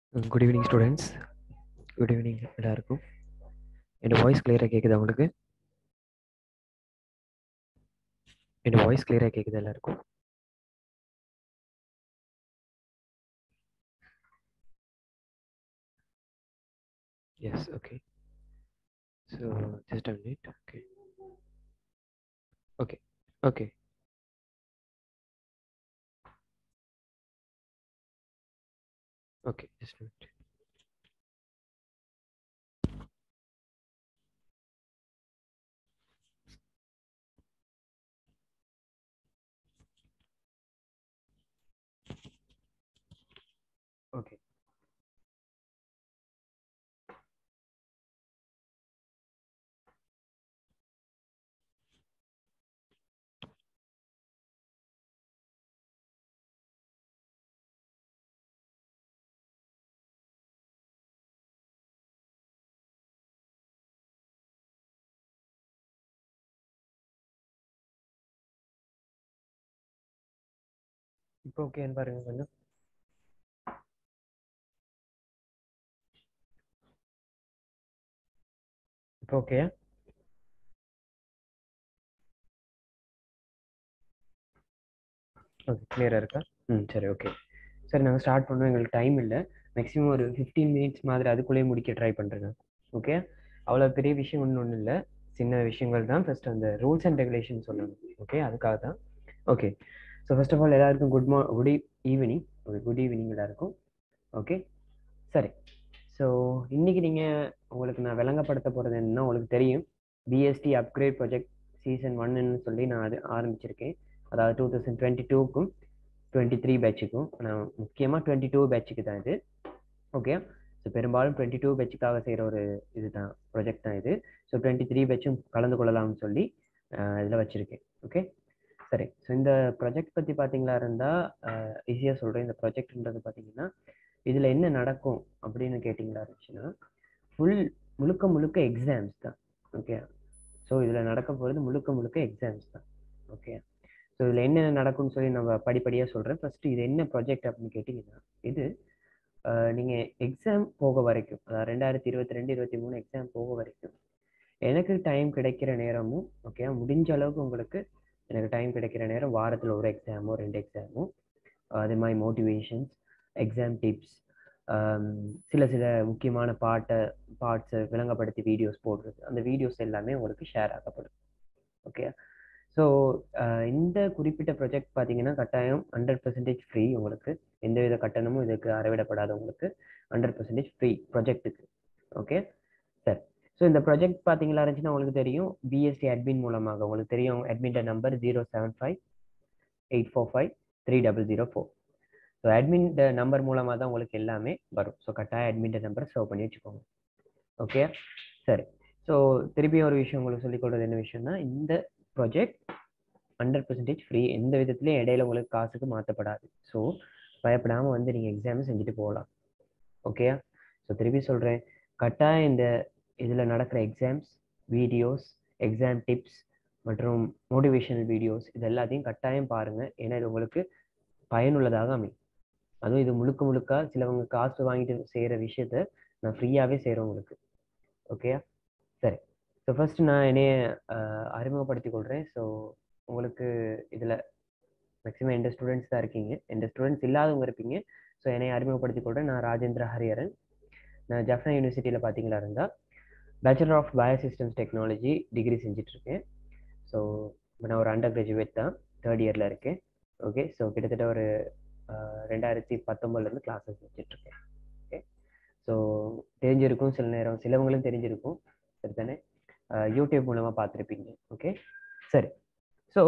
Good evening students good evening எல்லாருக்கும் என் voice கிளியராக கேட்குதா உங்களுக்கு என் வாய்ஸ் கிளியராக கேட்குதா எல்லாருக்கும் yes okay so just a minute okay okay okay okay just minute okay இப்போ ஓகேன்னு பாருங்க கொஞ்சம் இப்போ ஓகே ஓகே கிளியராக இருக்கா ம் சரி ஓகே சரி நாங்கள் ஸ்டார்ட் பண்ணோம் எங்களுக்கு டைம் இல்லை மேக்ஸிமம் ஒரு ஃபிஃப்டீன் மினிட்ஸ் மாதிரி அதுக்குள்ளேயே முடிக்க ட்ரை பண்ணுறேங்க ஓகே அவ்வளோ பெரிய விஷயம் ஒன்றும் ஒன்றும் இல்லை சின்ன விஷயங்கள் தான் ஃபர்ஸ்ட் அந்த ரூல்ஸ் அண்ட் ரெகுலேஷன் சொல்லணும் ஓகே அதுக்காக தான் okay so first of all எல்லாருக்கும் குட் மார் good evening okay good evening எல்லாருக்கும் ஓகே சரி ஸோ இன்னைக்கு நீங்கள் உங்களுக்கு நான் விளங்கப்படுத்த போகிறது என்னன்னா உங்களுக்கு தெரியும் பிஎஸ்டி அப்கிரேட் ப்ராஜெக்ட் சீசன் ஒன்னு சொல்லி நான் அது ஆரம்பிச்சிருக்கேன் அதாவது டூ தௌசண்ட் டுவெண்ட்டி டூக்கும் டுவெண்ட்டி த்ரீ பேட்சுக்கும் நான் முக்கியமாக டுவெண்ட்டி டூ பேட்சுக்கு தான் இது ஓகே ஸோ பெரும்பாலும் டுவெண்ட்டி டூ பேட்சுக்காக செய்கிற ஒரு இது தான் ப்ராஜெக்ட் தான் இது ஸோ டுவெண்ட்டி த்ரீ பேட்சும் கலந்து கொள்ளலாம்னு சொல்லி இதில் வச்சுருக்கேன் ஓகே சரி ஸோ இந்த ப்ராஜெக்ட் பற்றி பார்த்தீங்களா இருந்தால் ஈஸியாக சொல்கிறேன் இந்த ப்ராஜெக்ட்ன்றது பார்த்தீங்கன்னா இதில் என்ன நடக்கும் அப்படின்னு கேட்டிங்களா இருந்துச்சுன்னா ஃபுல் முழுக்க முழுக்க எக்ஸாம்ஸ் தான் ஓகே ஸோ இதில் நடக்க போகிறது முழுக்க முழுக்க எக்ஸாம்ஸ் தான் ஓகே ஸோ இதில் என்னென்ன நடக்கும்னு சொல்லி நம்ம படிப்படியாக சொல்கிறேன் ஃபஸ்ட்டு இது என்ன ப்ராஜெக்ட் அப்படின்னு கேட்டிங்கன்னா இது நீங்கள் எக்ஸாம் போக வரைக்கும் அதாவது ரெண்டாயிரத்தி இருபத்தி ரெண்டு இருபத்தி மூணு எக்ஸாம் போக வரைக்கும் எனக்கு டைம் கிடைக்கிற நேரமும் ஓகே முடிஞ்ச அளவுக்கு உங்களுக்கு எனக்கு டைம் கிடைக்கிற நேரம் வாரத்தில் ஒரு எக்ஸாமோ ரெண்டு எக்ஸாமோ அதே மாதிரி மோட்டிவேஷன்ஸ் எக்ஸாம் டிப்ஸ் சில சில முக்கியமான பாட்டை பார்ட்ஸை விளங்கப்படுத்தி வீடியோஸ் போடுறது அந்த வீடியோஸ் எல்லாமே உங்களுக்கு ஷேர் ஆகப்படும் ஓகே ஸோ இந்த குறிப்பிட்ட ப்ராஜெக்ட் பார்த்தீங்கன்னா கட்டாயம் ஹண்ட்ரட் பர்சன்டேஜ் ஃப்ரீ உங்களுக்கு எந்தவித கட்டணமும் இதுக்கு அறவிடப்படாத உங்களுக்கு ஹண்ட்ரட் பர்சன்டேஜ் ஃப்ரீ ப்ராஜெக்ட்டுக்கு ஓகே சார் ஸோ இந்த ப்ராஜெக்ட் பார்த்தீங்களா இருந்துச்சுன்னா உங்களுக்கு தெரியும் பிஎஸ்டி அட்மின் மூலமாக உங்களுக்கு தெரியும் admin number zero seven five eight four five three double zero four so admin number மூலமாக தான் உங்களுக்கு எல்லாமே வரும் ஸோ கட்டாய அட்மின் நம்பரை சேவ் பண்ணி வச்சுக்கோங்க ஓகே சரி ஸோ திருப்பி ஒரு விஷயம் உங்களுக்கு சொல்லிக் என்ன விஷயம்னா இந்த ப்ராஜெக்ட் ஹண்ட்ரட் பர்சன்டேஜ் ஃப்ரீ எந்த விதத்துலையும் இடையில உங்களுக்கு காசுக்கு மாற்றப்படாது ஸோ பயப்படாமல் வந்து நீங்கள் எக்ஸாம் செஞ்சுட்டு போகலாம் ஓகே ஸோ திருப்பி சொல்கிறேன் கட்டாயம் இந்த இதில் நடக்கிற எக்ஸாம்ஸ் வீடியோஸ் எக்ஸாம் டிப்ஸ் மற்றும் மோட்டிவேஷனல் வீடியோஸ் இது எல்லாத்தையும் கட்டாயம் பாருங்கள் ஏன்னா இது உங்களுக்கு பயனுள்ளதாக அமையும் அதுவும் இது முழுக்க முழுக்க சிலவங்க காசு வாங்கிட்டு செய்கிற விஷயத்த நான் ஃப்ரீயாகவே செய்கிறேன் உங்களுக்கு ஓகே சரி ஸோ ஃபர்ஸ்ட் நான் என்னைய அறிமுகப்படுத்தி கொள்கிறேன் ஸோ உங்களுக்கு இதில் மேக்ஸிமம் எந்த ஸ்டூடெண்ட்ஸ் தான் இருக்கீங்க எந்த ஸ்டூடெண்ட்ஸ் இல்லாதவங்க இருப்பீங்க ஸோ என்னை அறிமுகப்படுத்தி கொள்கிறேன் நான் ராஜேந்திர ஹரியரன் நான் ஜஃப்னா யூனிவர்சிட்டியில் பார்த்தீங்களா இருந்தால் bachelor of biosystems technology degree செஞ்சிட்ருக்கேன் ஸோ இப்போ நான் ஒரு அண்டர் கிராஜுவேட் தான் தேர்ட் இயரில் இருக்கேன் ஓகே ஸோ கிட்டத்தட்ட ஒரு ரெண்டாயிரத்தி பத்தொம்பதுலேருந்து கிளாஸஸ் வச்சுட்ருக்கேன் ஓகே ஸோ தெரிஞ்சிருக்கும் சில நேரம் சிலவங்களும் தெரிஞ்சிருக்கும் சரி தானே யூடியூப் மூலமாக பார்த்துருப்பீங்க ஓகே சரி ஸோ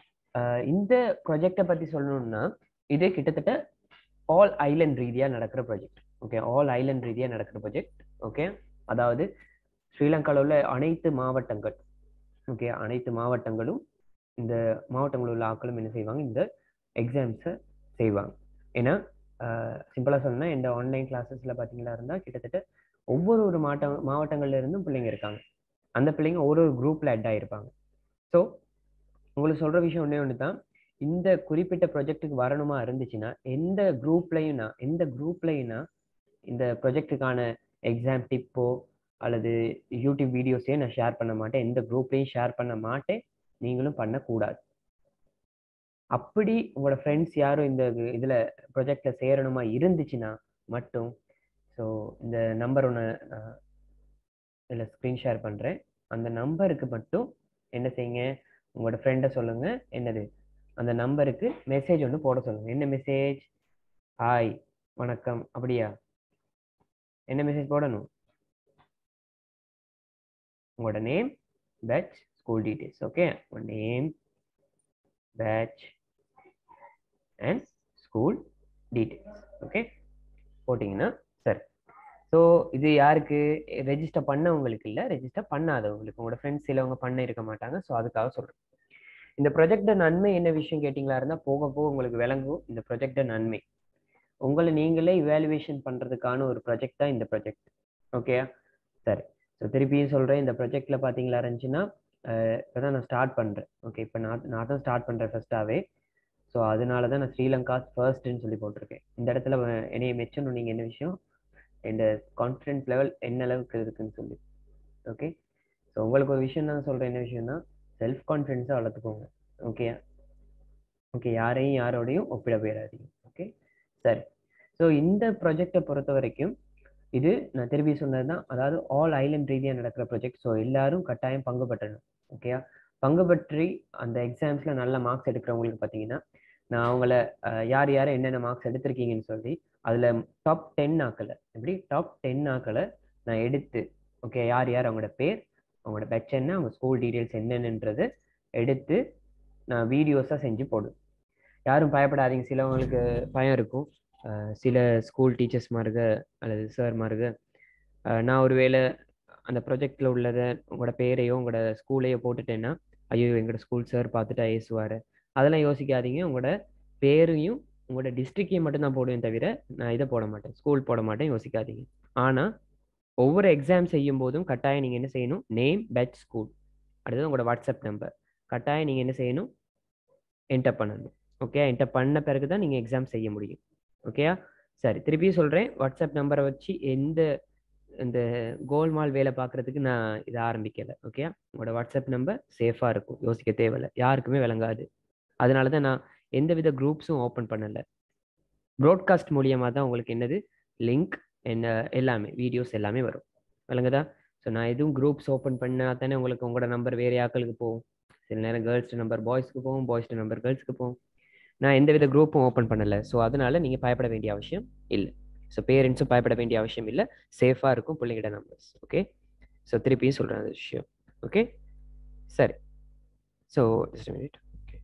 இந்த ப்ராஜெக்டை பற்றி சொல்லணும்னா இது கிட்டத்தட்ட ஆல் ஐலண்ட் ரீதியாக நடக்கிற ப்ராஜெக்ட் ஓகே ஆல் ஐலண்ட் ரீதியாக நடக்கிற ப்ராஜெக்ட் ஓகே அதாவது ஸ்ரீலங்காவில் உள்ள அனைத்து மாவட்டங்கள் ஓகே அனைத்து மாவட்டங்களும் இந்த மாவட்டங்களில் உள்ள ஆட்களும் என்ன செய்வாங்க இந்த எக்ஸாம்ஸை செய்வாங்க ஏன்னா சிம்பிளாக சொல்லணும்னா இந்த ஆன்லைன் கிளாஸஸில் பார்த்தீங்களா இருந்தால் கிட்டத்தட்ட ஒவ்வொரு ஒரு மாவட்ட மாவட்டங்கள்ல இருந்தும் பிள்ளைங்க இருக்காங்க அந்த பிள்ளைங்க ஒரு ஒரு குரூப்பில் அட் ஆகிருப்பாங்க ஸோ உங்களுக்கு சொல்கிற விஷயம் ஒன்றே ஒன்று தான் இந்த குறிப்பிட்ட ப்ராஜெக்ட்டுக்கு வரணுமா இருந்துச்சுன்னா எந்த குரூப்லையும் நான் எந்த குரூப்லையும் நான் இந்த ப்ரொஜெக்ட்டுக்கான எக்ஸாம் டிப்போ அல்லது யூடியூப் வீடியோஸையும் நான் ஷேர் பண்ண மாட்டேன் எந்த குரூப்லையும் ஷேர் பண்ண மாட்டேன் நீங்களும் பண்ணக்கூடாது அப்படி உங்களோட ஃப்ரெண்ட்ஸ் யாரும் இந்த இதில் ப்ரொஜெக்ட்ல சேரணுமா இருந்துச்சுன்னா மட்டும் ஸோ இந்த நம்பர் ஒன்று இதில் ஸ்க்ரீன் ஷேர் பண்ணுறேன் அந்த நம்பருக்கு மட்டும் என்ன செய்யுங்க உங்களோட ஃப்ரெண்டை சொல்லுங்க என்னது அந்த நம்பருக்கு மெசேஜ் ஒன்று போட சொல்லுங்க என்ன மெசேஜ் ஹாய் வணக்கம் அப்படியா என்ன மெசேஜ் போடணும் உங்களோட name batch school details okay உங்களோட name batch and school details okay போட்டிங்கன்னா சரி ஸோ இது யாருக்கு ரெஜிஸ்டர் பண்ணவங்களுக்கு இல்லை ரெஜிஸ்டர் பண்ணாதவங்களுக்கு உங்களோட ஃப்ரெண்ட்ஸ் சிலவங்க பண்ண இருக்க மாட்டாங்க ஸோ அதுக்காக சொல்கிறேன் இந்த ப்ரொஜெக்ட நன்மை என்ன விஷயம் கேட்டிங்களா இருந்தால் போக போக உங்களுக்கு விளங்கும் இந்த ப்ரொஜெக்ட நன்மை உங்களை நீங்களே இவாலுவேஷன் பண்ணுறதுக்கான ஒரு ப்ரொஜெக்ட் தான் இந்த ப்ரொஜெக்ட் ஓகே சரி ஸோ திருப்பியும் சொல்கிறேன் இந்த ப்ரொஜெக்டில் பார்த்தீங்களா இருந்துச்சுன்னா இப்போ தான் நான் ஸ்டார்ட் பண்ணுறேன் ஓகே இப்போ நான் நான் தான் ஸ்டார்ட் பண்ணுறேன் ஃபர்ஸ்ட்டாகவே ஸோ அதனால தான் நான் ஸ்ரீலங்கா ஃபர்ஸ்ட்னு சொல்லி போட்டிருக்கேன் இந்த இடத்துல என்னைய மெச்சணும் நீங்கள் என்ன விஷயம் இந்த கான்ஃபிடென்ஸ் லெவல் என்ன அளவுக்கு இருக்குன்னு சொல்லி ஓகே ஸோ உங்களுக்கு ஒரு விஷயம் நான் சொல்கிறேன் என்ன விஷயம்னா செல்ஃப் கான்ஃபிடென்ஸாக வளர்த்துக்கோங்க ஓகே ஓகே யாரையும் யாரோடையும் ஒப்பிட போயிடாதீங்க ஓகே சரி ஸோ இந்த ப்ராஜெக்டை பொறுத்த வரைக்கும் இது நான் திருப்பி சொன்னது தான் அதாவது ஆல் ஐலண்ட் ரீதியாக நடக்கிற ப்ராஜெக்ட் ஸோ எல்லாரும் கட்டாயம் பங்கு பெற்றணும் ஓகேயா பங்கு பற்றி அந்த எக்ஸாம்ஸில் நல்ல மார்க்ஸ் எடுக்கிறவங்களுக்கு பார்த்தீங்கன்னா நான் அவங்கள யார் யார் என்னென்ன மார்க்ஸ் எடுத்திருக்கீங்கன்னு சொல்லி அதில் டாப் டென் ஆக்கலை எப்படி டாப் டென் ஆக்கலை நான் எடுத்து ஓகே யார் யார் அவங்களோட பேர் அவங்களோட பெட்ச் என்ன அவங்க ஸ்கூல் டீட்டெயில்ஸ் என்னென்னன்றது எடுத்து நான் வீடியோஸாக செஞ்சு போடுவேன் யாரும் பயப்படாதீங்க சிலவங்களுக்கு பயம் இருக்கும் சில ஸ்கூல் டீச்சர்ஸ் மாருக அல்லது சார் மாருக நான் ஒரு வேளை அந்த ப்ரொஜெக்டில் உள்ளதை உங்களோட பேரையோ உங்களோட ஸ்கூலையோ போட்டுட்டேன்னா ஐயோ எங்களோட ஸ்கூல் சார் பார்த்துட்டா ஏசுவார் அதெல்லாம் யோசிக்காதீங்க உங்களோட பேரையும் உங்களோட டிஸ்ட்ரிக்டையும் மட்டும் தான் போடுவேன் தவிர நான் இதை போட மாட்டேன் ஸ்கூல் போட மாட்டேன் யோசிக்காதீங்க ஆனால் ஒவ்வொரு எக்ஸாம் செய்யும் போதும் கட்டாயம் நீங்கள் என்ன செய்யணும் நேம் பேட்ச் ஸ்கூல் அடுத்தது உங்களோட வாட்ஸ்அப் நம்பர் கட்டாயம் நீங்கள் என்ன செய்யணும் என்டர் பண்ணணும் ஓகே என்டர் பண்ண பிறகு தான் நீங்கள் எக்ஸாம் செய்ய முடியும் ஓகேயா சரி திருப்பியும் சொல்கிறேன் வாட்ஸ்அப் நம்பரை வச்சு எந்த இந்த கோல்மால் வேலை பார்க்குறதுக்கு நான் இதை ஆரம்பிக்கலை ஓகே உங்களோட வாட்ஸ்அப் நம்பர் சேஃபாக இருக்கும் யோசிக்க தேவையில்லை யாருக்குமே விளங்காது அதனால தான் நான் எந்தவித குரூப்ஸும் ஓப்பன் பண்ணலை ப்ராட்காஸ்ட் மூலியமாக தான் உங்களுக்கு என்னது லிங்க் என்ன எல்லாமே வீடியோஸ் எல்லாமே வரும் விளங்குதா ஸோ நான் எதுவும் குரூப்ஸ் ஓப்பன் பண்ணால் தானே உங்களுக்கு உங்களோட நம்பர் வேறு யாக்களுக்கு போகும் சில நேரம் கேர்ள்ஸ் நம்பர் பாய்ஸ்க்கு போகும் பாய்ஸ் நம்பர் கேர்ள்ஸ்க்கு போகும் நான் எந்த வித குரூப்பும் ஓப்பன் பண்ணலை ஸோ அதனால நீங்கள் பயப்பட வேண்டிய அவசியம் இல்லை ஸோ பேரண்ட்ஸும் பயப்பட வேண்டிய அவசியம் இல்லை சேஃபாக இருக்கும் பிள்ளைகிட்ட நம்பர்ஸ் ஓகே ஸோ திருப்பியும் சொல்கிறேன் அந்த விஷயம் ஓகே சரி so just minute okay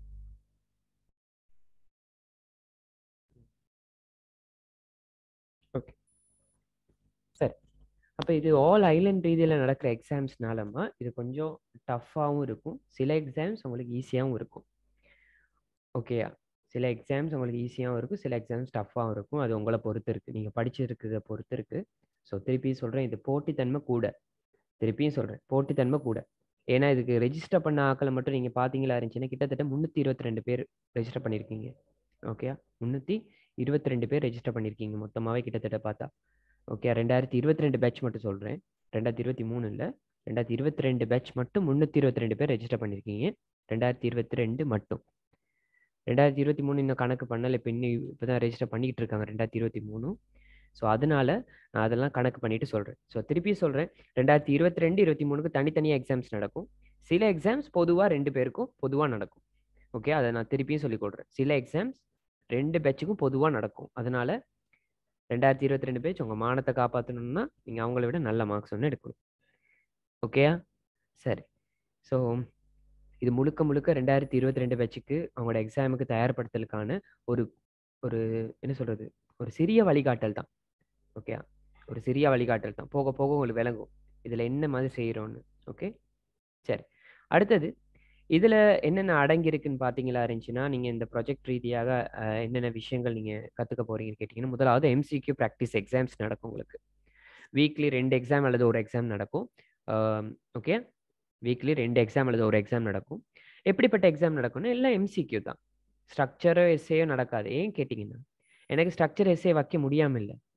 okay சரி அப்போ இது ஆல் ஐலண்ட் ரீதியில் நடக்கிற எக்ஸாம்ஸ்னாலமா இது கொஞ்சம் டஃப்பாகவும் இருக்கும் சில எக்ஸாம்ஸ் உங்களுக்கு ஈஸியாகவும் இருக்கும் ஓகேயா சில எக்ஸாம்ஸ் உங்களுக்கு ஈஸியாகவும் இருக்கும் சில எக்ஸாம்ஸ் டஃப்பாகவும் இருக்கும் அது உங்களை பொறுத்து இருக்குது நீங்கள் படிச்சிருக்கிறத பொறுத்து இருக்குது ஸோ திருப்பியும் சொல்கிறேன் இது போட்டித்தன்மை கூட திருப்பியும் சொல்கிறேன் போட்டித்தன்மை கூட ஏன்னா இதுக்கு ரெஜிஸ்டர் பண்ண ஆக்களை மட்டும் நீங்கள் பார்த்தீங்களா இருந்துச்சுன்னா கிட்டத்தட்ட முந்நூற்றி இருபத்தி ரெண்டு பேர் ரெஜிஸ்டர் பண்ணியிருக்கீங்க ஓகே முந்நூற்றி இருபத்தி ரெண்டு பேர் ரெஜிஸ்டர் பண்ணியிருக்கீங்க மொத்தமாகவே கிட்டத்தட்ட பார்த்தா ஓகே ரெண்டாயிரத்தி இருபத்தி ரெண்டு பேட்ச் மட்டும் சொல்கிறேன் ரெண்டாயிரத்தி இருபத்தி மூணு இல்லை ரெண்டாயிரத்தி இருபத்தி ரெண்டு பேட்ச் மட்டும் முந்நூற்றி இருபத்தி ரெண்டு பேர் ரெஜிஸ்டர் பண்ணியிருக்கீங்க ரெண்டாயிரத்தி இருபத்தி ரெண்டு மட்டும் ரெண்டாயிரத்தி இருபத்தி மூணு இன்னும் கணக்கு பண்ணல இப்போ இன்னும் இப்போ தான் ரெஜிஸ்டர் பண்ணிக்கிட்டு இருக்காங்க ரெண்டாயிரத்தி இருபத்தி மூணு ஸோ அதனால நான் அதெல்லாம் கணக்கு பண்ணிட்டு சொல்கிறேன் ஸோ திருப்பி சொல்கிறேன் ரெண்டாயிரத்தி இருபத்தி ரெண்டு இருபத்தி மூணுக்கு தனித்தனியாக எக்ஸாம்ஸ் நடக்கும் சில எக்ஸாம்ஸ் பொதுவாக ரெண்டு பேருக்கும் பொதுவாக நடக்கும் ஓகே அதை நான் திருப்பியும் சொல்லி கொடுறேன் சில எக்ஸாம்ஸ் ரெண்டு பேட்சுக்கும் பொதுவாக நடக்கும் அதனால ரெண்டாயிரத்தி இருபத்தி ரெண்டு பேட்ச் உங்கள் மானத்தை காப்பாற்றணும்னா நீங்கள் அவங்கள விட நல்ல மார்க்ஸ் ஒன்று எடுக்கணும் ஓகேயா சரி ஸோ இது முழுக்க முழுக்க ரெண்டாயிரத்தி இருபத்தி ரெண்டு பேட்சுக்கு அவங்களோட எக்ஸாமுக்கு தயார்படுத்தலுக்கான ஒரு ஒரு என்ன சொல்கிறது ஒரு சிறிய வழிகாட்டல் தான் ஓகே ஒரு சிறிய வழிகாட்டல் தான் போக போக உங்களுக்கு விளங்கும் இதில் என்ன மாதிரி செய்கிறோன்னு ஓகே சரி அடுத்தது இதில் என்னென்ன அடங்கியிருக்குன்னு பார்த்தீங்களா இருந்துச்சுன்னா நீங்கள் இந்த ப்ராஜெக்ட் ரீதியாக என்னென்ன விஷயங்கள் நீங்கள் கற்றுக்க போகிறீங்கன்னு கேட்டிங்கன்னா முதலாவது எம்சிக்யூ ப்ராக்டிஸ் எக்ஸாம்ஸ் நடக்கும் உங்களுக்கு வீக்லி ரெண்டு எக்ஸாம் அல்லது ஒரு எக்ஸாம் நடக்கும் ஓகே வீக்லி ரெண்டு எக்ஸாம் அல்லது ஒரு எக்ஸாம் நடக்கும் எப்படிப்பட்ட எக்ஸாம் நடக்கும்னா எல்லாம் எம்சிக்யூ தான் ஸ்ட்ரக்சரோ எஸ்ஏயோ நடக்காது ஏன் கேட்டிங்கன்னா எனக்கு ஸ்ட்ரக்சர் எஸ்ஏ வைக்க முடியாமல் இல்லை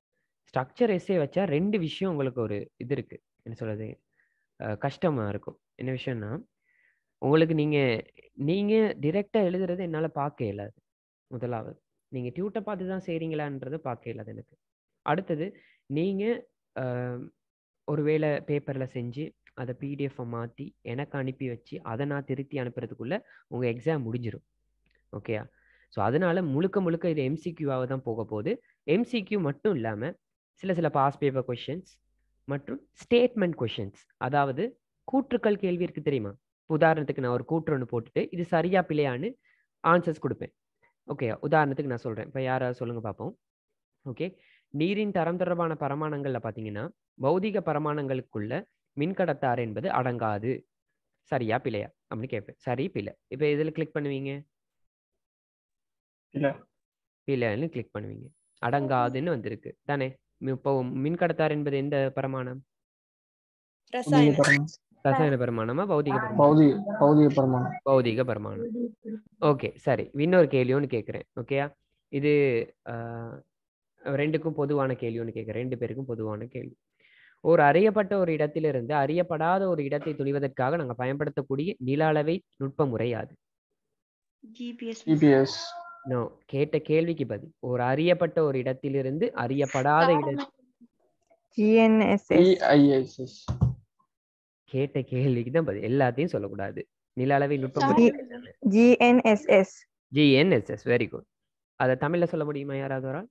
ஸ்ட்ரக்சர் எஸ்ஸே வச்சா ரெண்டு விஷயம் உங்களுக்கு ஒரு இது இருக்கு என்ன சொல்றது அஹ் கஷ்டமா இருக்கும் என்ன விஷயம்னா உங்களுக்கு நீங்க நீங்க டிரெக்டா எழுதுறது என்னால பார்க்க இயலாது முதலாவது நீங்க டியூட்டை பார்த்து தான் செய்றீங்களான்றதை பார்க்க இயலாது எனக்கு அடுத்தது நீங்க அஹ், ஒருவேளை பேப்பர்ல செஞ்சு அதை பிடிஎஃப் மாத்தி எனக்கு அனுப்பி வச்சு அதை நான் திருத்தி அனுப்புறதுக்குள்ள உங்க எக்ஸாம் முடிஞ்சிடும் ஓகேயா ஸோ அதனால முழுக்க முழுக்க இது எம்சிக்யூவாக தான் போக போகுது எம்சிக்யூ மட்டும் இல்லாம சில சில பாஸ் பேப்பர் கொஷின்ஸ் மற்றும் ஸ்டேட்மெண்ட் கொஷின்ஸ் அதாவது கூற்றுக்கள் கேள்வி இருக்கு தெரியுமா இப்ப உதாரணத்துக்கு நான் ஒரு கூற்று ஒன்று போட்டுட்டு இது சரியா பிழையான்னு ஆன்சர்ஸ் கொடுப்பேன் ஓகே உதாரணத்துக்கு நான் சொல்றேன் இப்போ யாராவது சொல்லுங்க பார்ப்போம் ஓகே நீரின் தரம் தொடர்பான பரமாணங்கள்ல பார்த்தீங்கன்னா பௌதிக பரமாணங்களுக்குள்ள மின்கடத்தார் என்பது அடங்காது சரியா பிழையா அப்படின்னு கேட்பேன் சரி பிழை இப்போ இதில் கிளிக் பண்ணுவீங்க இல்ல பிழைன்னு கிளிக் பண்ணுவீங்க அடங்காதுன்னு வந்திருக்கு தானே மி- இப்போ மின்கடத்தார் என்பது எந்த பரமாணம் பௌதிக பரமாணம் ரசாயன பரமாணமா பௌதிக பரமாணம் பௌதிக பௌதிக பரமாணம் பௌதிக பரமாணம் ஓகே சரி இன்னொரு கேள்வி ஒன்று கேட்குறேன் ஓகேயா இது ஆஹ், ரெண்டுக்கும் பொதுவான கேள்வி ஒன்று கேட்குறேன் ரெண்டு பேருக்கும் பொதுவான கேள்வி ஒரு அறியப்பட்ட ஒரு இடத்திலிருந்து அறியப்படாத ஒரு இடத்தை துணிவதற்காக நாங்கள் பயன்படுத்தக்கூடிய நில அளவை நுட்ப முறை அது GPS ஜிபிஎஸ் நோ கேட்ட கேள்விக்கு பதில் ஒரு அறியப்பட்ட ஒரு இடத்திலிருந்து அறியப்படாத இட GNSS இஐஎஸ்எஸ் கேட்ட கேள்விக்கு தான் பதில் எல்லாத்தையும் சொல்லக்கூடாது நில அளவை நுட்ப முறை GNSS ஜிஎன்எஸ்எஸ் வெரி குட் அதை தமிழ்ல சொல்ல முடியுமா யாராவது ஒரு ஆள்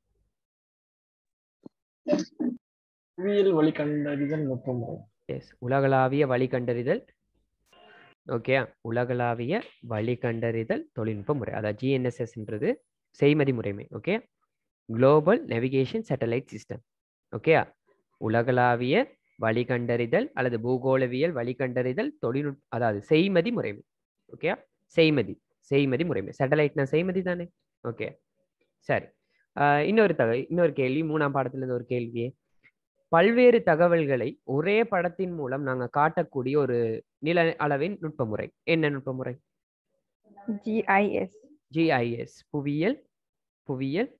புவியியல் வழி கண்டறிதல் நுட்பமுறை எஸ் உலகளாவிய வழி கண்டறிதல் ஓகே உலகளாவிய வழி கண்டறிதல் தொழில்நுட்ப முறை அதாவது ஜிஎன்எஸ்எஸ்ன்றது செய்மதி முறைமை okay global navigation satellite system okay உலகளாவிய வழி கண்டறிதல் அல்லது பூகோளவியல் வழி கண்டறிதல் தொழில்நுட்ப அதாவது செய்மதி முறைமை ஓகே செய்மதி செய்மதி முறைமை சேட்டலைட்னா செய்மதி தானே ஓகே சரி ஆஹ் இன்னொரு தக இன்னொரு கேள்வி மூணாம் பாடத்துல இருந்து ஒரு கேள்வி பல்வேறு தகவல்களை ஒரே படத்தின் மூலம் நாங்க காட்டக்கூடிய ஒரு நில அளவின் நுட்பமுறை என்ன நுட்பமுறை GIS ஜிஐஎஸ் புவியியல் புவியியல்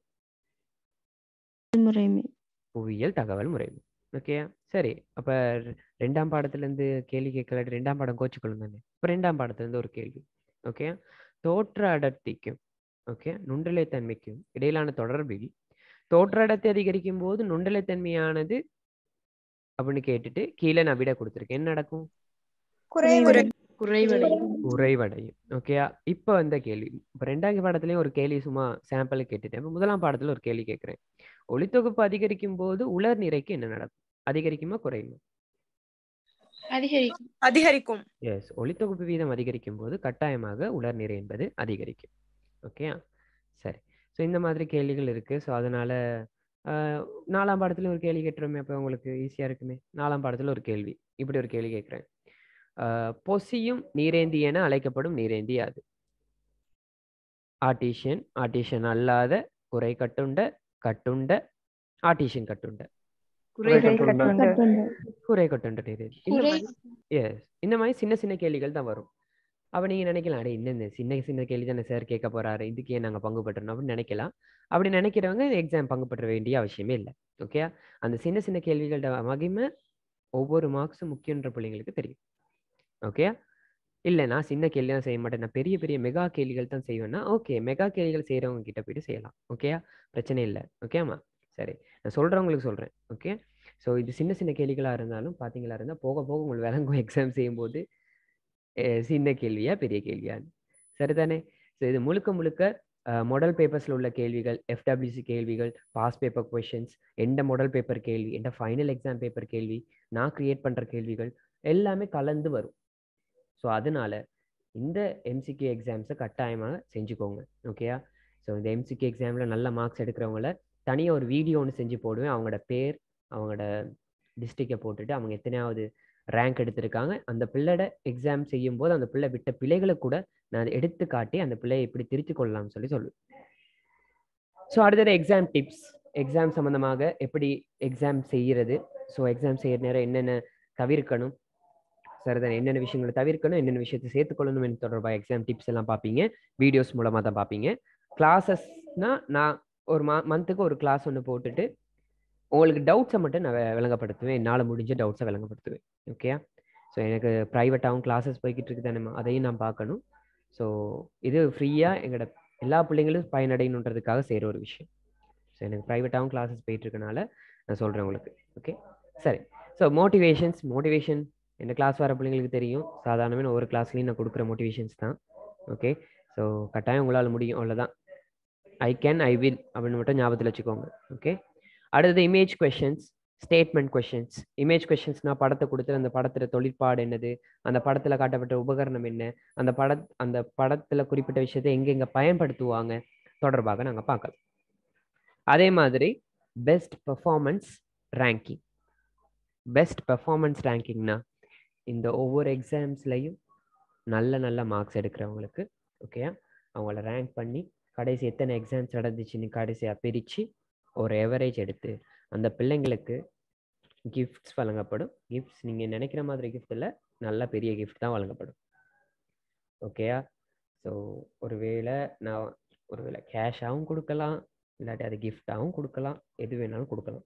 முறைமை புவியியல் தகவல் முறைமை ஓகே சரி அப்ப ரெ- ரெண்டாம் பாடத்துல இருந்து கேள்வி கேட்கல ரெண்டாம் பாடம் கோச்சுக்கொள்ளும் தானே இப்ப ரெண்டாம் பாடத்துல இருந்து ஒரு கேள்வி ஓகே தோற்ற அடர்த்திக்கும் ஓகே நுண்ணிலைத்தன்மைக்கும் இடையிலான தொடர்பில் தோற்ற அடர்த்தி அதிகரிக்கும் போது நுண்ணிலைத்தன்மையானது அப்படின்னு கேட்டுட்டு கீழே நான் விட கொடுத்துருக்கேன் என்ன நடக்கும் குறைவடையும் குறைவடையும் குறைவடையும் ஓகேயா இப்போ வந்த கேள்வி இப்போ ரெண்டாவது பாடத்துலயும் ஒரு கேள்வி சும்மா சாம்பிள் கேட்டுட்டேன் இப்ப முதலாம் பாடத்துல ஒரு கேள்வி கேட்கிறேன் ஒளித்தொகுப்பு அதிகரிக்கும் போது உலர் நிறைக்கு என்ன நடக்கும் அதிகரிக்குமா குறையுமா அதிகரிக்கும் அதிகரிக்கும் எஸ் ஒளித்தொகுப்பு வீதம் அதிகரிக்கும் போது கட்டாயமாக உலர் நிறை என்பது அதிகரிக்கும் ஓகேயா சரி ஸோ இந்த மாதிரி கேள்விகள் இருக்கு ஸோ அதனால ஆஹ், நாலாம் பாடத்துல ஒரு கேள்வி கேட்டுருமே அப்போ உங்களுக்கு ஈஸியா இருக்குமே நாலாம் பாடத்துல ஒரு கேள்வி இப்படி ஒரு கேள்வி கேட்குறேன் பொசியும் நீரேந்தி என அழைக்கப்படும் நீரேந்தி அது ஆர்டிஷியன் ஆர்டிஷியன் அல்லாத குறை கட்டுண்ட கட்டுண்ட ஆர்டிஷியன் கட்டுண்ட கட்டுண்ட. குறை கட்டுண்ட நீரேந்தி இந்த குறை மாதிரி எஸ் இந்த மாதிரி சின்ன சின்ன கேள்விகள் தான் வரும் அப்ப நீங்க நினைக்கலாம் அடே இந்த சின்ன சின்ன கேள்வி தானே சார் கேட்க போறாரு இதுக்கு ஏன் நாங்க பங்கு பெற்றணும் அப்படின்னு நினைக்கலாம் அப்படி நினைக்கிறவங்க எக்ஸாம் பங்கு பெற்ற வேண்டிய அவசியமே இல்லை ஓகே அந்த சின்ன சின்ன கேள்விகளோட மகிமை ஒவ்வொரு மார்க்ஸும் முக்கியன்ற பிள்ளைங்களுக்கு தெரியும் ஓகே இல்லை நான் சின்ன கேள்வி தான் செய்ய மாட்டேன் நான் பெரிய பெரிய மெகா கேள்விகள் தான் செய்வேன்னா ஓகே மெகா கேள்விகள் செய்கிறவங்க கிட்ட போயிட்டு செய்யலாம் ஓகேயா பிரச்சனை இல்லை ஓகேம்மா சரி நான் சொல்கிறவங்களுக்கு சொல்கிறேன் ஓகே ஸோ இது சின்ன சின்ன கேள்விகளாக இருந்தாலும் பார்த்தீங்களா இருந்தால் போக போக உங்களுக்கு விளங்கும் எக்ஸாம் செய்யும்போது அஹ், சின்ன கேள்வியா பெரிய கேள்வியான்னு சரிதானே ஸோ இது முழுக்க முழுக்க மாடல் பேப்பர்ஸில் உள்ள கேள்விகள் எஃப்டபிள்யூசி கேள்விகள் பாஸ் பேப்பர் கொஷின்ஸ் எந்த மாடல் பேப்பர் கேள்வி எந்த ஃபைனல் எக்ஸாம் பேப்பர் கேள்வி நான் கிரியேட் பண்ணுற கேள்விகள் எல்லாமே கலந்து வரும் ஸோ அதனால இந்த எம்சிக்யூ எக்ஸாம்ஸை கட்டாயமாக செஞ்சுக்கோங்க ஓகேயா ஸோ இந்த எம்சிக்யூ எக்ஸாமில் நல்ல மார்க்ஸ் எடுக்கிறவங்கள தனியாக ஒரு வீடியோ ஒன்று செஞ்சு போடுவேன் அவங்களோட பேர் அவங்களோட டிஸ்ட்ரிக்டை போட்டுட்டு அவங்க எத்தனையாவது ரேங்க் எடுத்திருக்காங்க அந்த பிள்ளையோட எக்ஸாம் செய்யும் போது அந்த பிள்ளை விட்ட பிழைகளை கூட நான் அதை எடுத்து காட்டி அந்த பிள்ளையை எப்படி திருத்திக் கொள்ளலாம்னு சொல்லி சொல்லுவேன் ஸோ அடுத்தது எக்ஸாம் டிப்ஸ் எக்ஸாம் சம்மந்தமாக எப்படி எக்ஸாம் செய்கிறது ஸோ எக்ஸாம் செய்கிற நேரம் என்னென்ன தவிர்க்கணும் சரிதான் என்னென்ன விஷயங்களை தவிர்க்கணும் என்னென்ன விஷயத்தை சேர்த்துக்கொள்ளணும் என்று தொடர்பாக எக்ஸாம் டிப்ஸ் எல்லாம் பார்ப்பீங்க வீடியோஸ் மூலமாக தான் பார்ப்பீங்க கிளாஸஸ்னா நான் ஒரு மா மந்த்துக்கு ஒரு கிளாஸ் ஒன்று போட்டுட்டு உங்களுக்கு டவுட்ஸை மட்டும் நான் வி- விளங்கப்படுத்துவேன் என்னால் முடிஞ்ச டவுட்ஸை விளங்கப்படுத்துவேன் ஓகே ஸோ எனக்கு ப்ரைவேட்டாகவும் கிளாஸஸ் போய்கிட்டு இருக்கு தானே அதையும் நான் பார்க்கணும் ஸோ இது ஃப்ரீயாக எங்களோட எல்லா பிள்ளைங்களும் பயனடையணுன்றதுக்காக செய்கிற ஒரு விஷயம் ஸோ எனக்கு ப்ரைவேட்டாகவும் கிளாஸஸ் போயிட்டு இருக்கனால நான் சொல்கிறேன் உங்களுக்கு ஓகே சரி ஸோ மோட்டிவேஷன்ஸ் மோட்டிவேஷன் இந்த கிளாஸ் வர பிள்ளைங்களுக்கு தெரியும் சாதாரணமாக ஒவ்வொரு கிளாஸ்லையும் நான் கொடுக்குற மோட்டிவேஷன்ஸ் தான் ஓகே ஸோ கட்டாயம் உங்களால் முடியும் அவ்வளோதான் ஐ கேன் ஐ வில் அப்படின்னு மட்டும் ஞாபகத்தில் வச்சுக்கோங்க ஓகே அடுத்தது image questions statement questions image கொஷின்ஸ்னா படத்தை கொடுத்து அந்த படத்துல தொழிற்பாடு என்னது அந்த படத்துல காட்டப்பட்ட உபகரணம் என்ன அந்த பட அந்த படத்துல குறிப்பிட்ட விஷயத்தை எங்கெங்க பயன்படுத்துவாங்க தொடர்பாக நாங்க பார்க்கலாம் அதே மாதிரி best performance ranking best performance ரேங்கிங்னா இந்த ஒவ்வொரு எக்ஸாம்ஸ்லையும் நல்ல நல்ல மார்க்ஸ் எடுக்கிறவங்களுக்கு ஓகே அவங்கள ரேங்க் பண்ணி கடைசி எத்தனை எக்ஸாம்ஸ் நடந்துச்சுன்னு கடைசியாக பிரித்து ஒரு எவரேஜ் எடுத்து அந்த பிள்ளைங்களுக்கு கிஃப்ட்ஸ் வழங்கப்படும் கிஃப்ட்ஸ் நீங்கள் நினைக்கிற மாதிரி கிஃப்ட் இல்லை நல்ல பெரிய கிஃப்ட் தான் வழங்கப்படும் ஓகேயா ஸோ ஒருவேளை நான் ஒருவேளை கேஷாகவும் கொடுக்கலாம் இல்லாட்டி அது கிஃப்டாகவும் கொடுக்கலாம் எது வேணாலும் கொடுக்கலாம்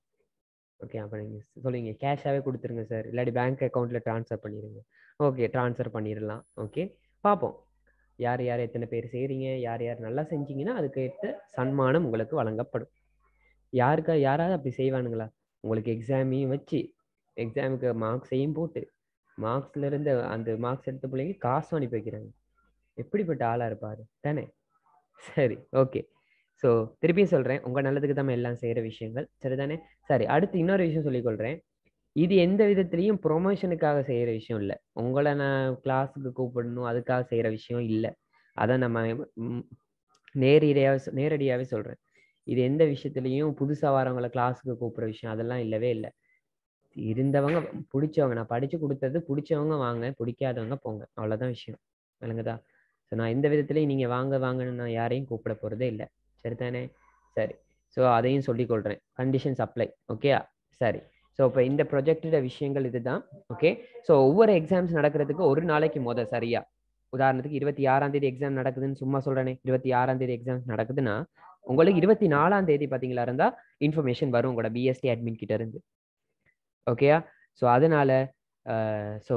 ஓகே அப்போ நீங்கள் சொல்லுவீங்க கேஷாகவே கொடுத்துருங்க சார் இல்லாட்டி பேங்க் அக்கௌண்ட்டில் ட்ரான்ஸ்ஃபர் பண்ணிடுங்க ஓகே ட்ரான்ஸ்ஃபர் பண்ணிடலாம் ஓகே பார்ப்போம் யார் யார் எத்தனை பேர் செய்கிறீங்க யார் யார் நல்லா செஞ்சீங்கன்னா அதுக்கேற்ற சன்மானம் உங்களுக்கு வழங்கப்படும் யாருக்கா யாராவது அப்படி செய்வானுங்களா உங்களுக்கு எக்ஸாமையும் வச்சு எக்ஸாமுக்கு மார்க்ஸையும் போட்டு மார்க்ஸ்ல இருந்து அந்த மார்க்ஸ் எடுத்த பிள்ளைங்க காசு அனுப்பி வைக்கிறாங்க எப்படிப்பட்ட ஆளா இருப்பாரு தானே சரி ஓகே ஸோ திருப்பியும் சொல்றேன் உங்க நல்லதுக்கு தான் எல்லாம் செய்யற விஷயங்கள் சரிதானே சரி அடுத்து இன்னொரு விஷயம் சொல்லிக்கொள்றேன் இது எந்த விதத்துலையும் ப்ரொமோஷனுக்காக செய்யற விஷயம் இல்லை உங்களை நான் கிளாஸுக்கு கூப்பிடணும் அதுக்காக செய்யற விஷயம் இல்லை அதை நம்ம ம், நேரடியாவே நேரடியாவே சொல்றேன் இது எந்த விஷயத்துலையும் புதுசா வரவங்கள கிளாஸுக்கு கூப்பிடுற விஷயம் அதெல்லாம் இல்லவே இல்லை இருந்தவங்க பிடிச்சவங்க நான் படிச்சு கொடுத்தது பிடிச்சவங்க வாங்க பிடிக்காதவங்க போங்க அவ்வளவுதான் விஷயம் விளங்குதா ஸோ நான் எந்த விதத்துலையும் நீங்க வாங்க வாங்கன்னு நான் யாரையும் கூப்பிட போறதே இல்லை சரிதானே சரி ஸோ அதையும் சொல்லிக் கொள்றேன் கண்டிஷன்ஸ் அப்ளை ஓகே சரி ஸோ இப்போ இந்த ப்ரொஜெக்டோட விஷயங்கள் இதுதான் ஓகே ஸோ ஒவ்வொரு எக்ஸாம்ஸ் நடக்கிறதுக்கு ஒரு நாளைக்கு முத சரியா உதாரணத்துக்கு இருபத்தி ஆறாம் தேதி எக்ஸாம் நடக்குதுன்னு சும்மா சொல்றேனே இருபத்தி ஆறாம் தேதி எக்ஸாம்ஸ் நடக்குதுன்னா உங்களுக்கு இருபத்தி நாலாம் தேதி பாத்தீங்களா இருந்தா இன்ஃபர்மேஷன் வரும் உங்களோட பிஎஸ்டி அட்மின் கிட்ட இருந்து ஓகேயா ஸோ அதனால ஸோ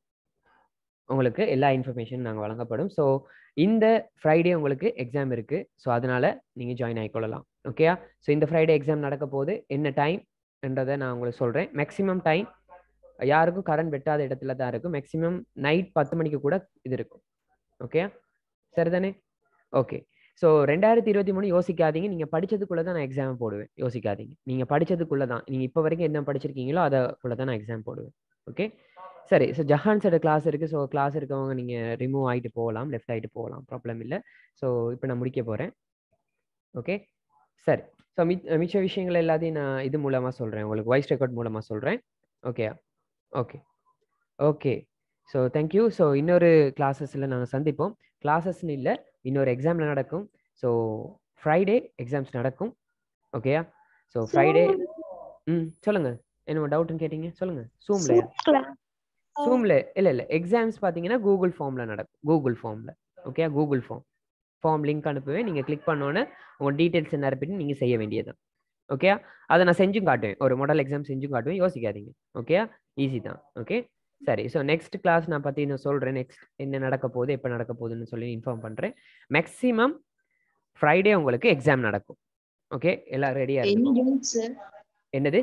உங்களுக்கு எல்லா இன்ஃபர்மேஷனும் நாங்கள் வழங்கப்படும் ஸோ இந்த ஃப்ரைடே உங்களுக்கு எக்ஸாம் இருக்கு ஸோ அதனால நீங்க ஜாயின் ஆகிக்கொள்ளலாம் ஓகேயா ஸோ இந்த ஃப்ரைடே எக்ஸாம் நடக்க போகுது என்ன டைம் என்றதை நான் உங்களுக்கு சொல்றேன் மேக்ஸிமம் டைம் யாருக்கும் கரண்ட் வெட்டாத இடத்துல தான் இருக்கும் மேக்ஸிமம் நைட் பத்து மணிக்கு கூட இது இருக்கும் ஓகே சரிதானே ஓகே ஸோ ரெண்டாயிரத்தி இருபத்தி மூணு யோசிக்காதீங்க நீங்கள் படிச்சதுக்குள்ளே தான் நான் எக்ஸாம் போடுவேன் யோசிக்காதீங்க நீங்கள் படிச்சதுக்குள்ளே தான் நீங்கள் இப்போ வரைக்கும் என்ன படிச்சிருக்கீங்களோ அதுக்குள்ளே தான் நான் எக்ஸாம் போடுவேன் ஓகே சரி ஸோ ஜஹான் சைடு கிளாஸ் இருக்குது ஸோ கிளாஸ் இருக்கவங்க நீங்கள் ரிமூவ் ஆகிட்டு போகலாம் லெஃப்ட் ஆகிட்டு போகலாம் ப்ராப்ளம் இல்லை ஸோ இப்போ நான் முடிக்க போகிறேன் ஓகே சரி ஸோ மிச் மிச்ச விஷயங்கள் எல்லாத்தையும் நான் இது மூலமாக சொல்கிறேன் உங்களுக்கு வாய்ஸ் ரெக்கார்ட் மூலமாக சொல்கிறேன் okay okay okay so thank you so இன்னொரு கிளாஸஸில் நாங்கள் சந்திப்போம் கிளாஸஸ்னு இல்லை இன்னொரு எக்ஸாமில் நடக்கும் ஸோ ஃப்ரைடே எக்ஸாம்ஸ் நடக்கும் ஓகேயா ஸோ ஃப்ரைடே ம் சொல்லுங்க என்ன டவுட்னு கேட்டீங்க சொல்லுங்க சூம்ல சூம்ல இல்ல இல்ல எக்ஸாம்ஸ் பாத்தீங்கன்னா கூகுள் ஃபார்ம்ல நடக்கும் கூகுள் ஃபார்ம்ல okay Google form form link அனுப்புவேன் நீங்க கிளிக் பண்ணோன்னே உங்க டீடைல்ஸ் நிரப்பிட்டு நீங்க செய்ய வேண்டியது ஓகே அதை நான் செஞ்சும் காட்டுவேன் ஒரு மாடல் எக்ஸாம் செஞ்சும் காட்டுவேன் யோசிக்காதீங்க ஓகே ஈஸி தான் ஓகே சரி ஸோ நெக்ஸ்ட் கிளாஸ் நான் பற்றி நான் சொல்கிறேன் நெக்ஸ்ட் என்ன நடக்க போகுது எப்போ நடக்க போகுதுன்னு சொல்லி இன்ஃபார்ம் பண்ணுறேன் மேக்ஸிமம் ஃப்ரைடே உங்களுக்கு எக்ஸாம் நடக்கும் ஓகே எல்லாம் ரெடியாக Any இருக்கும் unit, sir? என்னது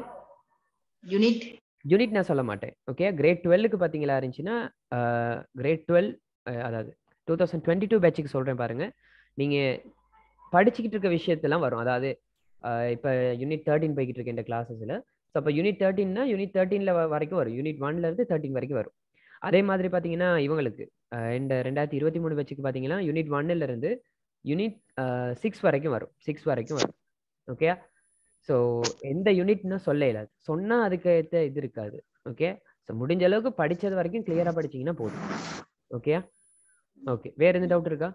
Unit? யூனிட் நான் சொல்ல மாட்டேன் ஓகே கிரேட் டுவெல்லுக்கு பார்த்தீங்களா இருந்துச்சுன்னா கிரேட் டுவெல் அதாவது டூ தௌசண்ட் டுவெண்ட்டி டூ பேட்சுக்கு சொல்கிறேன் பாருங்க நீங்கள் படிச்சுக்கிட்டு இருக்க விஷயத்தெல்லாம் வரும் அதாவது இப்போ யூனிட் தேர்ட்டின் போய்கிட்டு இருக்க இந்த கிளாஸஸில் ஸோ அப்போ யூனிட் தேர்ட்டின்னா யூனிட் தேர்ட்டீனில் வரைக்கும் வரும் யூனிட் ஒன்ல இருந்து தேர்ட்டின் வரைக்கும் வரும் அதே மாதிரி பார்த்தீங்கன்னா இவங்களுக்கு அஹ், இந்த ரெண்டாயிரத்தி இருபத்தி மூணு பேட்சுக்கு பார்த்தீங்கன்னா யூனிட் ஒன்னுல இருந்து யூனிட் சிக்ஸ் வரைக்கும் வரும் சிக்ஸ் வரைக்கும் வரும் ஓகே ஸோ எந்த யூனிட்னு சொல்ல இயலாது சொன்னா அதுக்கு ஏற்ற இது இருக்காது ஓகே ஸோ முடிஞ்ச அளவுக்கு படிச்சது வரைக்கும் கிளியரா படிச்சீங்கன்னா போதும் ஓகே ஓகே வேற எந்த டவுட் இருக்கா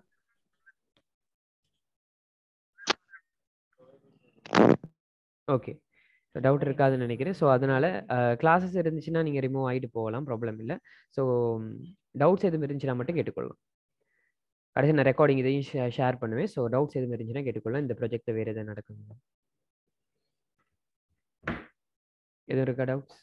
ஓகே ஸோ டவுட் இருக்காதுன்னு நினைக்கிறேன் ஸோ அதனால கிளாஸஸ் இருந்துச்சுன்னா நீங்கள் ரிமூவ் ஆகிட்டு போகலாம் ப்ராப்ளம் இல்லை ஸோ டவுட்ஸ் எதுவும் இருந்துச்சுன்னா மட்டும் கேட்டுக்கொள்ளலாம் கடைசி நான் ரெக்கார்டிங் இதையும் ஷேர் பண்ணுவேன் ஸோ டவுட்ஸ் எதுவும் இருந்துச்சுன்னா கேட்டுக்கொள்ளலாம் இந்த ப்ராஜெக்ட் வேறு எதாவது நடக்குங்களா எதுவும் இருக்கா டவுட்ஸ்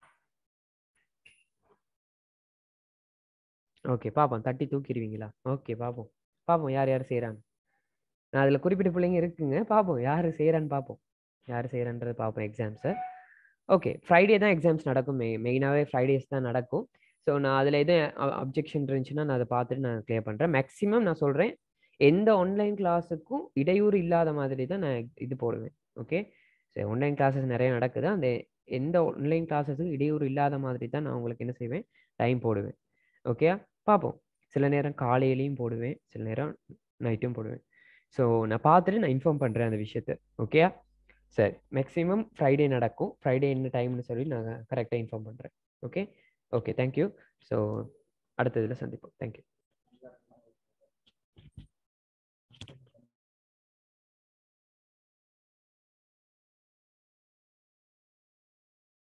ஓகே பார்ப்போம் தட்டி தூக்கிடுவீங்களா ஓகே பார்ப்போம் பார்ப்போம் யார் யார் செய்கிறாங்க நான் அதில் குறிப்பிட்ட பிள்ளைங்க இருக்குங்க பார்ப்போம் யார் செய்கிறான்னு பார்ப்போம் யார் செய்கிறான்றது பார்ப்போம் எக்ஸாம்ஸை ஓகே ஃப்ரைடே தான் எக்ஸாம்ஸ் நடக்கும் மெய் மெயினாகவே ஃப்ரைடேஸ் தான் நடக்கும் ஸோ நான் அதில் எதுவும் அப்ஜெக்ஷன் இருந்துச்சுன்னா நான் அதை பார்த்துட்டு நான் க்ளியர் பண்ணுறேன் மேக்ஸிமம் நான் சொல்கிறேன் எந்த ஆன்லைன் கிளாஸுக்கும் இடையூறு இல்லாத மாதிரி தான் நான் இது போடுவேன் ஓகே சரி ஆன்லைன் கிளாஸஸ் நிறைய நடக்குது அந்த எந்த ஆன்லைன் கிளாஸஸுக்கும் இடையூறு இல்லாத மாதிரி தான் நான் உங்களுக்கு என்ன செய்வேன் டைம் போடுவேன் ஓகே பார்ப்போம் சில நேரம் காலையிலையும் போடுவேன் சில நேரம் நைட்டும் போடுவேன் ஸோ நான் பார்த்துட்டு நான் இன்ஃபார்ம் பண்ணுறேன் அந்த விஷயத்த ஓகேயா சரி மேக்ஸிமம் ஃப்ரைடே நடக்கும் ஃப்ரைடே என்ன டைம்னு சொல்லி நான் கரெக்டாக இன்ஃபார்ம் பண்ணுறேன் ஓகே ஓகே தேங்க்யூ ஸோ அடுத்த இதில் சந்திப்போம் தேங்க்யூ